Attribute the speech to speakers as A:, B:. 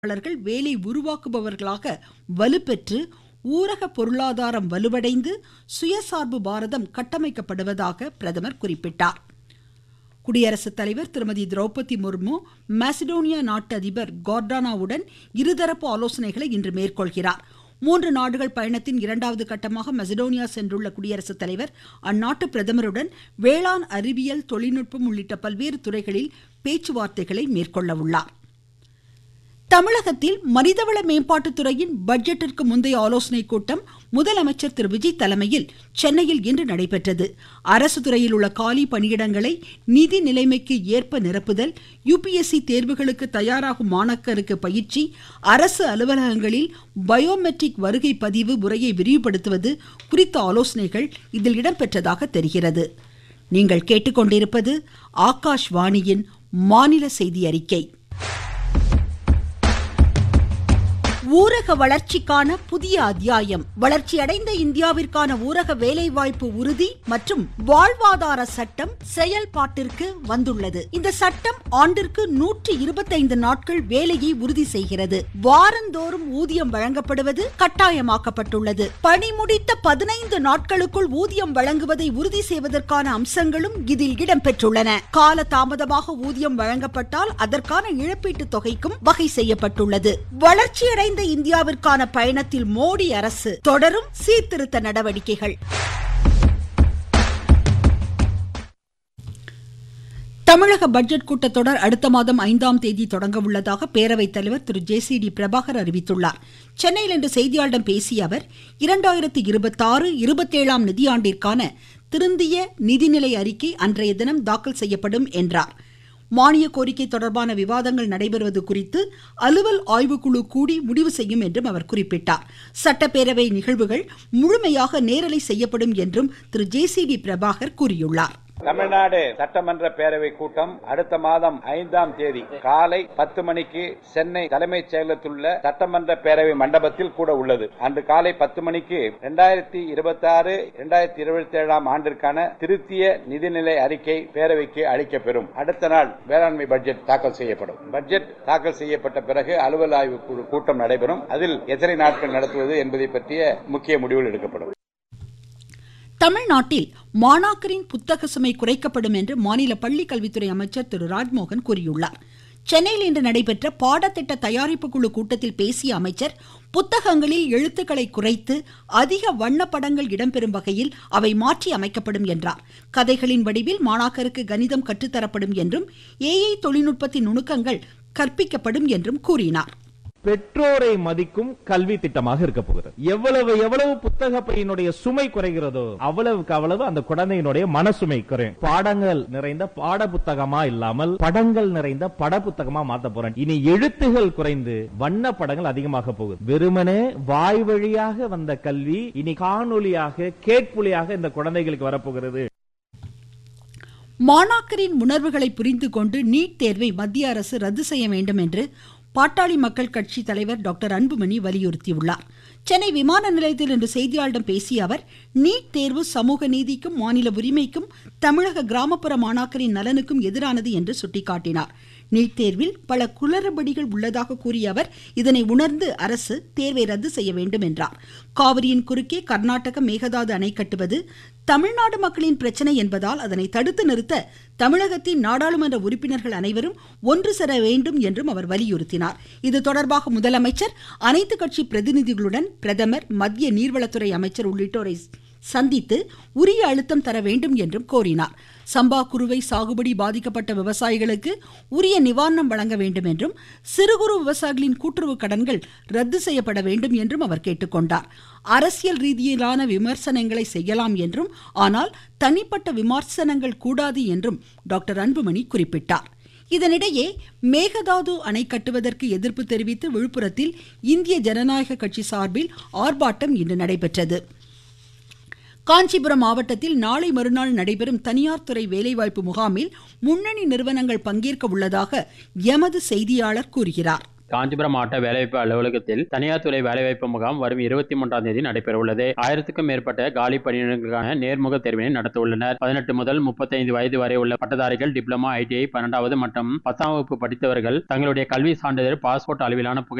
A: தொழிலாளர்கள் வேலை உருவாக்குபவர்களாக வலுப்பெற்று ஊரக பொருளாதாரம் வலுவடைந்து சுயசார்பு பாரதம் கட்டமைக்கப்படுவதாக பிரதமர் குறிப்பிட்டார் குடியரசுத் தலைவர் திருமதி திரௌபதி முர்மு மாசிடோனியா நாட்டு அதிபர் கார்டானாவுடன் இருதரப்பு ஆலோசனைகளை இன்று மேற்கொள்கிறார் மூன்று நாடுகள் பயணத்தின் இரண்டாவது கட்டமாக மெசடோனியா சென்றுள்ள குடியரசுத் தலைவர் அந்நாட்டு பிரதமருடன் வேளாண் அறிவியல் தொழில்நுட்பம் உள்ளிட்ட பல்வேறு துறைகளில் பேச்சுவார்த்தைகளை மேற்கொள்ள உள்ளார் தமிழகத்தில் மனிதவள மேம்பாட்டுத்துறையின் பட்ஜெட்டிற்கு முந்தைய ஆலோசனைக் கூட்டம் முதலமைச்சர் திரு விஜய் தலைமையில் சென்னையில் இன்று நடைபெற்றது அரசு துறையில் உள்ள காலி பணியிடங்களை நிதி நிலைமைக்கு ஏற்ப நிரப்புதல் யுபிஎஸ்சி தேர்வுகளுக்கு தயாராகும் மாணாக்கருக்கு பயிற்சி அரசு அலுவலகங்களில் பயோமெட்ரிக் வருகை பதிவு முறையை விரிவுபடுத்துவது குறித்த ஆலோசனைகள் இதில் இடம்பெற்றதாக தெரிகிறது நீங்கள் கேட்டுக்கொண்டிருப்பது ஆகாஷ்வாணியின் மாநில செய்தி அறிக்கை ஊரக வளர்ச்சிக்கான புதிய அத்தியாயம் வளர்ச்சியடைந்த இந்தியாவிற்கான ஊரக வேலைவாய்ப்பு உறுதி மற்றும் வாழ்வாதார சட்டம் செயல்பாட்டிற்கு வந்துள்ளது இந்த சட்டம் ஆண்டிற்கு நூற்றி இருபத்தைந்து நாட்கள் வேலையை உறுதி செய்கிறது வாரந்தோறும் ஊதியம் வழங்கப்படுவது கட்டாயமாக்கப்பட்டுள்ளது பணி முடித்த பதினைந்து நாட்களுக்குள் ஊதியம் வழங்குவதை உறுதி செய்வதற்கான அம்சங்களும் இதில் இடம்பெற்றுள்ளன கால தாமதமாக ஊதியம் வழங்கப்பட்டால் அதற்கான இழப்பீட்டுத் தொகைக்கும் வகை செய்யப்பட்டுள்ளது வளர்ச்சியடைந்த இந்தியாவிற்கான பயணத்தில் மோடி அரசு தொடரும் சீர்திருத்த நடவடிக்கைகள் தமிழக பட்ஜெட் கூட்டத்தொடர் அடுத்த மாதம் ஐந்தாம் தேதி தொடங்க உள்ளதாக பேரவைத் தலைவர் திரு ஜே சி டி பிரபாகர் அறிவித்துள்ளார் சென்னையில் இன்று செய்தியாளர்களிடம் பேசிய அவர் இரண்டாயிரத்தி இருபத்தாறு இருபத்தேழாம் நிதியாண்டிற்கான திருந்திய நிதிநிலை அறிக்கை அன்றைய தினம் தாக்கல் செய்யப்படும் என்றார் மானிய கோரிக்கை தொடர்பான விவாதங்கள் நடைபெறுவது குறித்து அலுவல் ஆய்வுக்குழு கூடி முடிவு செய்யும் என்றும் அவர் குறிப்பிட்டார் சட்டப்பேரவை நிகழ்வுகள் முழுமையாக நேரலை செய்யப்படும் என்றும் திரு ஜே சி டி பிரபாகர் கூறியுள்ளார்
B: தமிழ்நாடு சட்டமன்ற பேரவை கூட்டம் அடுத்த மாதம் ஐந்தாம் தேதி காலை பத்து மணிக்கு சென்னை தலைமைச் செயலகத்தில் உள்ள சட்டமன்ற பேரவை மண்டபத்தில் கூட உள்ளது அன்று காலை பத்து மணிக்கு இரண்டாயிரத்தி இருபத்தி ஆறு இரண்டாயிரத்தி இருபத்தி ஏழாம் ஆண்டிற்கான திருத்திய நிதிநிலை அறிக்கை பேரவைக்கு அளிக்கப்பெறும் அடுத்த நாள் வேளாண்மை பட்ஜெட் தாக்கல் செய்யப்படும் பட்ஜெட் தாக்கல் செய்யப்பட்ட பிறகு அலுவல் ஆய்வு குழு கூட்டம் நடைபெறும் அதில் எத்தனை நாட்கள் நடத்துவது என்பதை பற்றிய முக்கிய முடிவுகள் எடுக்கப்படும்
A: தமிழ்நாட்டில் மாணாக்கரின் புத்தக சுமை குறைக்கப்படும் என்று மாநில பள்ளிக் கல்வித்துறை அமைச்சர் திரு ராஜ்மோகன் கூறியுள்ளார் சென்னையில் இன்று நடைபெற்ற பாடத்திட்ட தயாரிப்பு குழு கூட்டத்தில் பேசிய அமைச்சர் புத்தகங்களில் எழுத்துக்களை குறைத்து அதிக வண்ணப்படங்கள் இடம்பெறும் வகையில் அவை மாற்றி அமைக்கப்படும் என்றார் கதைகளின் வடிவில் மாணாக்கருக்கு கணிதம் கற்றுத்தரப்படும் என்றும் ஏஐ தொழில்நுட்பத்தின் நுணுக்கங்கள் கற்பிக்கப்படும் என்றும் கூறினார்
C: பெற்றோரை மதிக்கும் கல்வி திட்டமாக இருக்க போகிறது எவ்வளவு எவ்வளவு புத்தக பையனுடைய சுமை குறைகிறதோ அவ்வளவுக்கு அவ்வளவு அந்த குழந்தையினுடைய மனசுமை குறையும் பாடங்கள் நிறைந்த பாட புத்தகமா இல்லாமல் படங்கள் நிறைந்த பட புத்தகமா மாத்த போறேன் இனி எழுத்துகள் குறைந்து வண்ண படங்கள் அதிகமாக போகுது வெறுமனே வாய் வழியாக வந்த கல்வி இனி காணொலியாக கேட்பொலியாக இந்த குழந்தைகளுக்கு வரப்போகிறது
A: மாணாக்கரின் உணர்வுகளை புரிந்து கொண்டு நீட் தேர்வை மத்திய அரசு ரத்து செய்ய வேண்டும் என்று பாட்டாளி மக்கள் கட்சி தலைவர் டாக்டர் அன்புமணி வலியுறுத்தியுள்ளார் சென்னை விமான நிலையத்தில் இன்று செய்தியாளர்களிடம் பேசிய அவர் நீட் தேர்வு சமூக நீதிக்கும் மாநில உரிமைக்கும் தமிழக கிராமப்புற மாணாக்கரின் நலனுக்கும் எதிரானது என்று சுட்டிக்காட்டினார் நீட் தேர்வில் பல குளறுபடிகள் உள்ளதாக கூறிய அவர் இதனை உணர்ந்து அரசு தேர்வை ரத்து செய்ய வேண்டும் என்றார் காவிரியின் குறுக்கே கர்நாடக மேகதாது அணை கட்டுவது தமிழ்நாடு மக்களின் பிரச்சனை என்பதால் அதனை தடுத்து நிறுத்த தமிழகத்தின் நாடாளுமன்ற உறுப்பினர்கள் அனைவரும் ஒன்று சேர வேண்டும் என்றும் அவர் வலியுறுத்தினார் இது தொடர்பாக முதலமைச்சர் அனைத்து கட்சி பிரதிநிதிகளுடன் பிரதமர் மத்திய நீர்வளத்துறை அமைச்சர் உள்ளிட்டோரை சந்தித்து உரிய அழுத்தம் தர வேண்டும் என்றும் கோரினார் சம்பா குறுவை சாகுபடி பாதிக்கப்பட்ட விவசாயிகளுக்கு உரிய நிவாரணம் வழங்க வேண்டும் என்றும் சிறு குறு விவசாயிகளின் கூட்டுறவு கடன்கள் ரத்து செய்யப்பட வேண்டும் என்றும் அவர் கேட்டுக்கொண்டார் அரசியல் ரீதியிலான விமர்சனங்களை செய்யலாம் என்றும் ஆனால் தனிப்பட்ட விமர்சனங்கள் கூடாது என்றும் டாக்டர் அன்புமணி குறிப்பிட்டார் இதனிடையே மேகதாது அணை கட்டுவதற்கு எதிர்ப்பு தெரிவித்து விழுப்புரத்தில் இந்திய ஜனநாயக கட்சி சார்பில் ஆர்ப்பாட்டம் இன்று நடைபெற்றது காஞ்சிபுரம் மாவட்டத்தில் நாளை மறுநாள் நடைபெறும் தனியார் துறை வேலைவாய்ப்பு முகாமில் முன்னணி நிறுவனங்கள் பங்கேற்க உள்ளதாக எமது செய்தியாளர் கூறுகிறார்
D: காஞ்சிபுரம் மாவட்ட வேலைவாய்ப்பு அலுவலகத்தில் தனியார் துறை வேலைவாய்ப்பு முகாம் வரும் இருபத்தி மூன்றாம் தேதி நடைபெற உள்ளது ஆயிரத்துக்கும் மேற்பட்ட காலி பணியிடங்களுக்கான நேர்முக தேர்வினை நடத்த உள்ளனர் பதினெட்டு முதல் முப்பத்தைந்து வயது வரை உள்ள பட்டதாரிகள் டிப்ளமா ஐடிஐ பன்னெண்டாவது மற்றும் பத்தாம் வகுப்பு படித்தவர்கள் தங்களுடைய கல்வி சான்றிதழ் பாஸ்போர்ட் அளவிலான புகை